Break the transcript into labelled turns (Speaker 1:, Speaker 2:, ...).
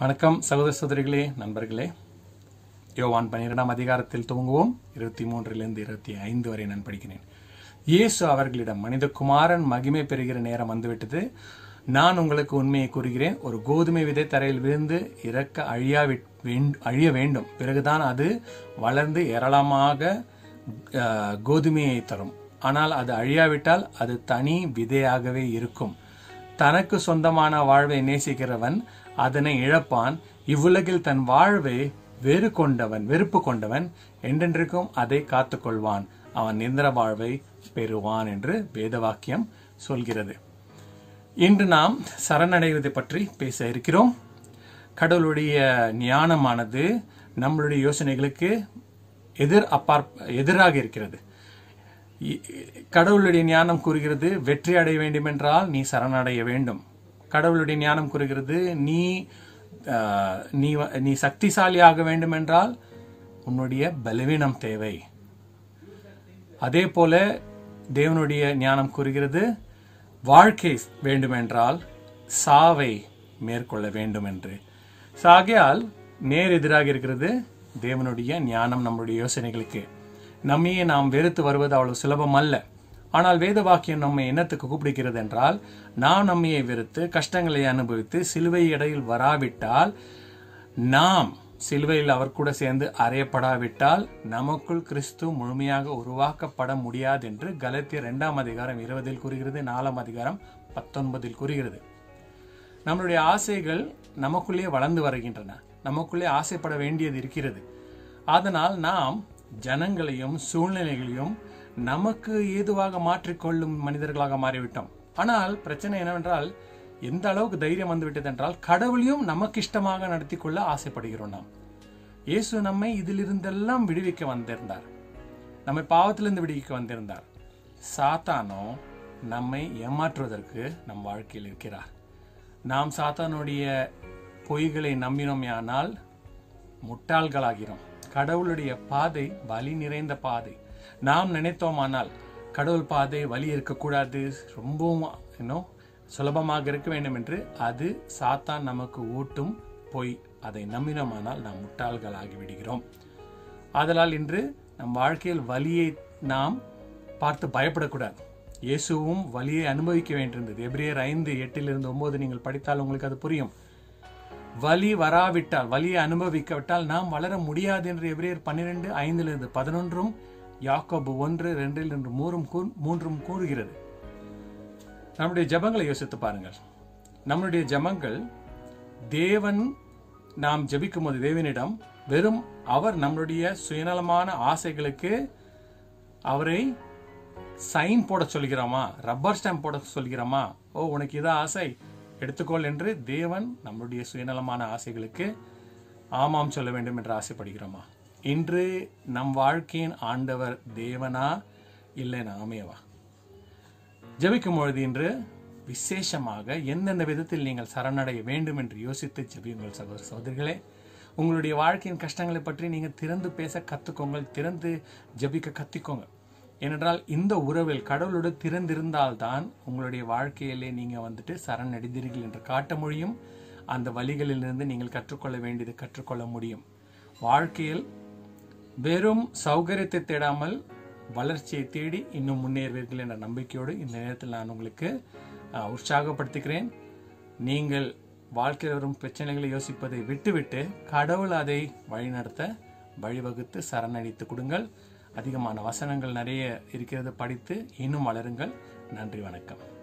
Speaker 1: வணக்கம் சகோதர சகோதரிகளே நண்பர்களே யோவான் பன்னிரெண்டாம் அதிகாரத்தில் துவங்குவோம் இருபத்தி மூன்றிலிருந்து இருபத்தி ஐந்து வரை நான் படிக்கிறேன் இயேசு அவர்களிடம் மனிதகுமாரன் மகிமை பெறுகிற நேரம் வந்துவிட்டது நான் உங்களுக்கு உண்மையை கூறுகிறேன் ஒரு கோதுமை விதை தரையில் விழுந்து இறக்க அழியா அழிய வேண்டும் பிறகுதான் அது வளர்ந்து ஏராளமாக அஹ், கோதுமையை தரும் ஆனால் அது அழியாவிட்டால் அது தனி விதையாகவே இருக்கும் தனக்கு சொந்தமான வாழ்வை நேசிக்கிறவன் அதனை இழப்பான் இவ்வுலகில் தன் வாழ்வை வெறு கொண்டவன் வெறுப்பு கொண்டவன் என்றென்றைக்கும் அதை காத்துக்கொள்வான் அவன் நிந்திர வாழ்வை பெறுவான் என்று வேதவாக்கியம் சொல்கிறது இன்று நாம் சரணடைவதை பற்றி பேச இருக்கிறோம் கடவுளுடைய ஞானமானது நம்மளுடைய யோசனைகளுக்கு எதிர் அப்பாற் எதிராக இருக்கிறது இ- கடவுளுடைய ஞானம் கூறுகிறது வெற்றி அடைய வேண்டும் என்றால் நீ சரணடைய வேண்டும் கடவுளுடைய ஞானம் கூறுகிறது நீ ஆஹ், நீ வ- நீ சக்திசாலியாக வேண்டும் என்றால் உன்னுடைய பலவீனம் தேவை அதே போல தேவனுடைய ஞானம் கூறுகிறது வாழ்க்கை வேண்டுமென்றால் சாவை மேற்கொள்ள வேண்டும் என்று So, ஆகையால் நேர் எதிராக இருக்கிறது தேவனுடைய ஞானம் நம்முடைய யோசனைகளுக்கு நம்மையே நாம் வெறுத்து வருவது அவ்வளவு சுலபம் அல்ல ஆனால் வேத வாக்கியம் நம்மை என்னத்துக்கு கூப்பிடுகிறது என்றால் நாம் நம்மையை வெறுத்து கஷ்டங்களை அனுபவித்து சிலுவை இடையில் வராவிட்டால் நாம் சிலுவையில் அவர் கூட சேர்ந்து அறையப்படாவிட்டால் நமக்குள் கிறிஸ்து முழுமையாக உருவாக்கப்பட முடியாது என்று கலத்திய இரண்டாம் அதிகாரம் இருபதில் கூறுகிறது நாலாம் அதிகாரம் பத்தொன்பதில் கூறுகிறது நம்மளுடைய ஆசைகள் நமக்குள்ளே வளர்ந்து வருகின்றன நமக்குள்ளே ஆசைப்பட வேண்டியது இருக்கிறது அதனால் நாம் ஜனங்களையும் சூழ்நிலைகளையும் நமக்கு ஏதுவாக மாற்றிக்கொள்ளும் மனிதர்களாக மாறிவிட்டோம் ஆனால் பிரச்சனை என்னவென்றால் எந்த அளவுக்கு தைரியம் வந்துவிட்டது என்றால் கடவுளையும் நமக்கு இஷ்டமாக நடத்தி கொள்ள ஆசைப்படுகிறோம் நாம் இயேசு நம்மை இதிலிருந்தெல்லாம் விடுவிக்க வந்திருந்தார் நம்மை பாவத்திலிருந்து விடுவிக்க வந்திருந்தார் சாத்தானோ நம்மை ஏமாற்றுவதற்கு நம் வாழ்க்கையில் இருக்கிறார் நாம் சாத்தானுடைய பொய்களை நம்பினோமையானால் முட்டாள்களாகிறோம் கடவுளுடைய பாதை வலி நிறைந்த பாதை நாம் நினைத்தோமானால் கடவுள் பாதை வலி இருக்கக்கூடாது ரொம்பவும் இன்னும் சுலபமாக இருக்க வேண்டும் என்று அது சாத்தான் நமக்கு ஊட்டும் பொய் அதை நம்பினோமானால் நாம் முட்டாள்களாகி விடுகிறோம் ஆதலால் இன்று நம் வாழ்க்கையில் வலியை நாம் பார்த்து பயப்படக்கூடாது இயேசுவும் வலியை அனுபவிக்க வேண்டியிருந்தது எபிரேயர் ஐந்து எட்டிலிருந்து ஒன்பது நீங்கள் படித்தால் உங்களுக்கு அது புரியும் வலி வராவிட்டால் வலியை அனுபவிக்காவிட்டால் நாம் வளர முடியாது என்று எபிரேயர் பன்னிரெண்டு ஐந்திலிருந்து பதினொன்றும் யாக்கோபு ஒன்று ரெண்டிலிருந்து மூன்றும் கூ- மூன்றும் கூறுகிறது நம்முடைய ஜெபங்களை யோசித்து பாருங்கள் நம்முடைய ஜெபங்கள் தேவன் நாம் ஜெபிக்கும் போது தேவனிடம் வெறும் அவர் நம்மளுடைய சுயநலமான ஆசைகளுக்கு அவரை சைன் போட சொல்கிறோமா ரப்பர் ஸ்டாம்ப் போட சொல்கிறோமா ஓ உனக்கு இதான் ஆசை எடுத்துக்கொள் என்று தேவன் நம்முடைய சுயநலமான ஆசைகளுக்கு ஆமாம் சொல்ல வேண்டும் என்று ஆசைப்படுகிறோமா இன்று நம் வாழ்க்கையின் ஆண்டவர் தேவனா இல்லை நாமேவா ஜெபிக்கும் பொழுது இன்று விசேஷமாக எந்தெந்த விதத்தில் நீங்கள் சரணடைய வேண்டும் என்று யோசித்து ஜெபியுங்கள் சகோதர சகோதரிகளே உங்களுடைய வாழ்க்கையின் கஷ்டங்களை பற்றி நீங்கள் திறந்து பேச கத்துக்கோங்கள் திறந்து ஜெபிக்க கத்திக்கோங்க ஏனென்றால் இந்த உறவில் கடவுளோடு திறந்திருந்தால்தான் உங்களுடைய வாழ்க்கையிலே நீங்க வந்துட்டு சரணடைந்தீர்கள் என்று காட்ட முடியும் அந்த வழிகளிலிருந்து நீங்கள் கற்றுக்கொள்ள வேண்டியது கற்றுக்கொள்ள முடியும் வாழ்க்கையில் வெறும் சௌகரியத்தை தேடாமல் வளர்ச்சியை தேடி இன்னும் முன்னேறுவீர்கள் என்ற நம்பிக்கையோடு இந்த நேரத்தில் நான் உங்களுக்கு அஹ், உற்சாகப்படுத்துகிறேன் நீங்கள் வாழ்க்கையில் வரும் பிரச்சனைகளை யோசிப்பதை விட்டுவிட்டு கடவுள் அதை வழிநடத்த வழிவகுத்து சரணடைத்து கொடுங்கள் அதிகமான வசனங்கள் நிறைய இருக்கிறது படித்து இன்னும் வளருங்கள் நன்றி வணக்கம்